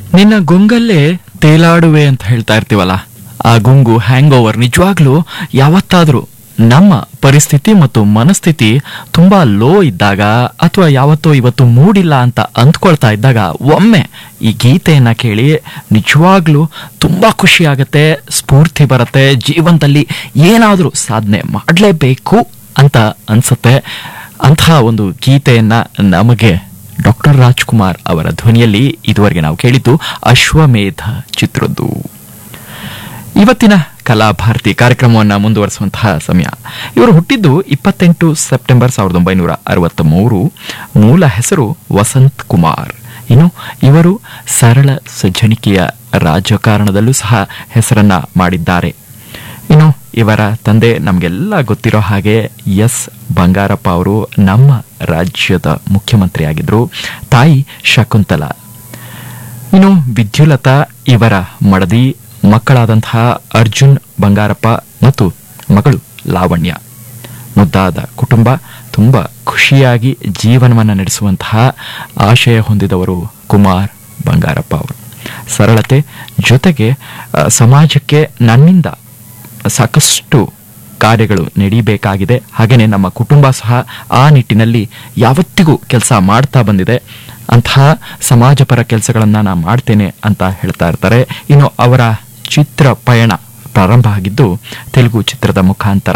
ನಿನ್ನ ಗುಂಗಲ್ಲೇ ತೇಲಾಡುವೆ ಅಂತ ಹೇಳ್ತಾ ಇರ್ತೀವಲ್ಲ ಆ ಗುಂಗು ಹ್ಯಾಂಗ್ ಓವರ್ ನಿಜವಾಗ್ಲೂ ಯಾವತ್ತಾದ್ರೂ ನಮ್ಮ ಪರಿಸ್ಥಿತಿ ಮತ್ತು ಮನಸ್ಥಿತಿ ತುಂಬಾ ಲೋ ಇದ್ದಾಗ ಅಥವಾ ಯಾವತ್ತೋ ಇವತ್ತು ಮೂಡಿಲ್ಲ ಅಂತ ಅಂದ್ಕೊಳ್ತಾ ಇದ್ದಾಗ ಒಮ್ಮೆ ಈ ಗೀತೆಯನ್ನ ಕೇಳಿ ನಿಜವಾಗ್ಲೂ ತುಂಬಾ ಖುಷಿ ಆಗತ್ತೆ ಸ್ಫೂರ್ತಿ ಬರುತ್ತೆ ಜೀವನದಲ್ಲಿ ಏನಾದರೂ ಸಾಧನೆ ಮಾಡಲೇಬೇಕು ಅಂತ ಅನ್ಸುತ್ತೆ ಅಂತಹ ಒಂದು ಗೀತೆಯನ್ನ ನಮಗೆ ಡಾಕ್ಟರ್ ರಾಜ್ಕುಮಾರ್ ಅವರ ಧ್ವನಿಯಲ್ಲಿ ಇದುವರೆಗೆ ನಾವು ಕೇಳಿದ್ದು ಅಶ್ವಮೇಧ ಚಿತ್ರದ್ದು ಇವತ್ತಿನ ಕಲಾಭಾರತಿ ಕಾರ್ಯಕ್ರಮವನ್ನು ಮುಂದುವರಿಸುವಂತಹ ಸಮಯ ಇವರು ಹುಟ್ಟಿದ್ದು ಇಪ್ಪತ್ತೆಂಟು ಸೆಪ್ಟೆಂಬರ್ ಸಾವಿರದ ಒಂಬೈನೂರ ಅರವತ್ತ ಮೂರು ಮೂಲ ಹೆಸರು ವಸಂತ್ ಕುಮಾರ್ ಇನ್ನು ಇವರು ಸರಳ ಸಜ್ಜನಿಕೆಯ ರಾಜಕಾರಣದಲ್ಲೂ ಸಹ ಹೆಸರನ್ನ ಮಾಡಿದ್ದಾರೆ ಇನ್ನು ಇವರ ತಂದೆ ನಮಗೆಲ್ಲ ಗೊತ್ತಿರೋ ಹಾಗೆ ಎಸ್ ಬಂಗಾರಪ್ಪ ಅವರು ನಮ್ಮ ರಾಜ್ಯದ ಮುಖ್ಯಮಂತ್ರಿ ಆಗಿದ್ರು ತಾಯಿ ಶಕುಂತಲಾ ಇನ್ನು ವಿದ್ಯುಲತಾ ಇವರ ಮಡದಿ ಮಕ್ಕಳಾದಂತಹ ಅರ್ಜುನ್ ಬಂಗಾರಪ್ಪ ಮತ್ತು ಮಗಳು ಲಾವಣ್ಯ ಮುದ್ದಾದ ಕುಟುಂಬ ತುಂಬಾ ಖುಷಿಯಾಗಿ ಜೀವನವನ್ನು ನಡೆಸುವಂತಹ ಆಶಯ ಹೊಂದಿದವರು ಕುಮಾರ್ ಬಂಗಾರಪ್ಪ ಅವರು ಸರಳತೆ ಜೊತೆಗೆ ಆ, ಸಮಾಜಕ್ಕೆ ನನ್ನಿಂದ ಸಾಕಷ್ಟು ಕಾರ್ಯಗಳು ನಡೀಬೇಕಾಗಿದೆ ಹಾಗೆಯೇ ನಮ್ಮ ಕುಟುಂಬ ಸಹ ಆ ನಿಟ್ಟಿನಲ್ಲಿ ಯಾವತ್ತಿಗೂ ಕೆಲಸ ಮಾಡ್ತಾ ಬಂದಿದೆ ಅಂತಹ ಸಮಾಜಪರ ಕೆಲಸಗಳನ್ನ ನಾ ಮಾಡ್ತೇನೆ ಅಂತ ಹೇಳ್ತಾ ಇರ್ತಾರೆ ಇನ್ನು ಅವರ ಚಿತ್ರ ಪಯಣ ಪ್ರಾರಂಭ ಆಗಿದ್ದು ತೆಲುಗು ಚಿತ್ರದ ಮುಖಾಂತರ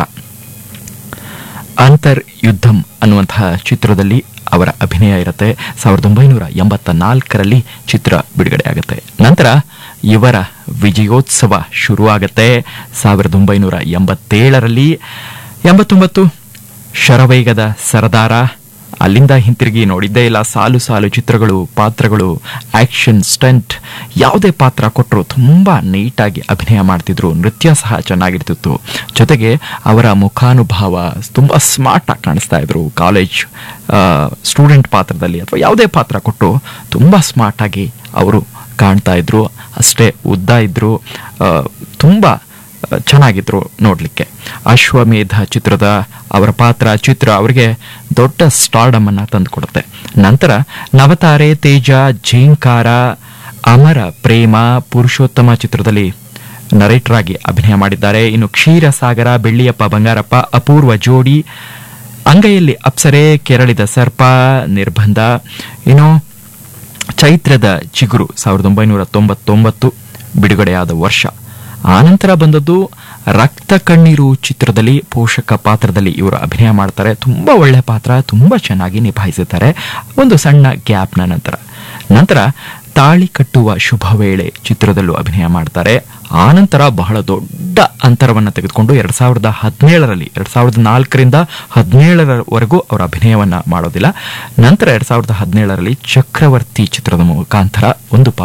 ಅಂತರ್ ಯುದ್ಧಂ ಅನ್ನುವಂತಹ ಚಿತ್ರದಲ್ಲಿ ಅವರ ಅಭಿನಯ ಇರುತ್ತೆ ಸಾವಿರದ ಒಂಬೈನೂರ ಎಂಬತ್ತ ನಾಲ್ಕರಲ್ಲಿ ಚಿತ್ರ ಬಿಡುಗಡೆಯಾಗುತ್ತೆ ನಂತರ ಇವರ ವಿಜಯೋತ್ಸವ ಶುರುವಾಗುತ್ತೆ ಸಾವಿರದ ಒಂಬೈನೂರ ಎಂಬತ್ತೇಳರಲ್ಲಿ ಎಂಬತ್ತೊಂಬತ್ತು ಶರವೇಗದ ಸರದಾರ ಅಲ್ಲಿಂದ ಹಿಂತಿರುಗಿ ನೋಡಿದ್ದೇ ಇಲ್ಲ ಸಾಲು ಸಾಲು ಚಿತ್ರಗಳು ಪಾತ್ರಗಳು ಆಕ್ಷನ್ ಸ್ಟಂಟ್ ಯಾವುದೇ ಪಾತ್ರ ಕೊಟ್ಟರು ತುಂಬಾ ನೀಟಾಗಿ ಅಭಿನಯ ಮಾಡ್ತಿದ್ರು ನೃತ್ಯ ಸಹ ಚೆನ್ನಾಗಿರ್ತಿತ್ತು ಜೊತೆಗೆ ಅವರ ಮುಖಾನುಭಾವ ತುಂಬಾ ಸ್ಮಾರ್ಟ್ ಆಗಿ ಕಾಣಿಸ್ತಾ ಇದ್ರು ಕಾಲೇಜ್ ಸ್ಟೂಡೆಂಟ್ ಪಾತ್ರದಲ್ಲಿ ಅಥವಾ ಯಾವುದೇ ಪಾತ್ರ ಕೊಟ್ಟು ತುಂಬಾ ಸ್ಮಾರ್ಟ್ ಆಗಿ ಅವರು ಕಾಣ್ತಾ ಇದ್ರು ಅಷ್ಟೇ ಉದ್ದ ಇದ್ರು ಆ, ತುಂಬಾ ಆ, ಚೆನ್ನಾಗಿದ್ರು ನೋಡ್ಲಿಕ್ಕೆ ಅಶ್ವಮೇಧ ಚಿತ್ರದ ಅವರ ಪಾತ್ರ ಚಿತ್ರ ಅವರಿಗೆ ದೊಡ್ಡ ಸ್ಟಾರ್ಡಮ್ ಅನ್ನ ತಂದುಕೊಡುತ್ತೆ ನಂತರ ನವತಾರೆ ತೇಜ ಝೇಂಕಾರ ಅಮರ ಪ್ರೇಮ ಪುರುಷೋತ್ತಮ ಚಿತ್ರದಲ್ಲಿ ನರೇಟರ್ ಆಗಿ ಅಭಿನಯ ಮಾಡಿದ್ದಾರೆ ಇನ್ನು ಕ್ಷೀರಸಾಗರ ಬೆಳ್ಳಿಯಪ್ಪ ಬಂಗಾರಪ್ಪ ಅಪೂರ್ವ ಜೋಡಿ ಅಂಗೈಯಲ್ಲಿ ಅಪ್ಸರೆ ಕೆರಳಿದ ಸರ್ಪ ನಿರ್ಬಂಧ ಇನ್ನು ಚೈತ್ರದ ಚಿಗುರು ಸಾವಿರದ ಒಂಬೈನೂರ ತೊಂಬತ್ತೊಂಬತ್ತು ಬಿಡುಗಡೆಯಾದ ವರ್ಷ ಆನಂತರ ಬಂದದ್ದು ರಕ್ತ ಕಣ್ಣೀರು ಚಿತ್ರದಲ್ಲಿ ಪೋಷಕ ಪಾತ್ರದಲ್ಲಿ ಇವರು ಅಭಿನಯ ಮಾಡ್ತಾರೆ ತುಂಬಾ ಒಳ್ಳೆ ಪಾತ್ರ ತುಂಬಾ ಚೆನ್ನಾಗಿ ನಿಭಾಯಿಸುತ್ತಾರೆ ಒಂದು ಸಣ್ಣ ಗ್ಯಾಪ್ನ ನಂತರ ನಂತರ ತಾಳಿ ಕಟ್ಟುವ ಶುಭ ವೇಳೆ ಚಿತ್ರದಲ್ಲೂ ಅಭಿನಯ ಮಾಡ್ತಾರೆ ಆನಂತರ ಬಹಳ ದೊಡ್ಡ ಅಂತರವನ್ನು ತೆಗೆದುಕೊಂಡು ಎರಡ್ ಸಾವಿರದ ಹದಿನೇಳರಲ್ಲಿ ಎರಡ್ ಸಾವಿರದ ನಾಲ್ಕರಿಂದ ಹದಿನೇಳರವರೆಗೂ ಅವರ ಅಭಿನಯವನ್ನ ಮಾಡೋದಿಲ್ಲ ನಂತರ ಎರಡ್ ಸಾವಿರದ ಹದಿನೇಳರಲ್ಲಿ ಚಕ್ರವರ್ತಿ ಚಿತ್ರದ ಮುಖಾಂತರ ಒಂದು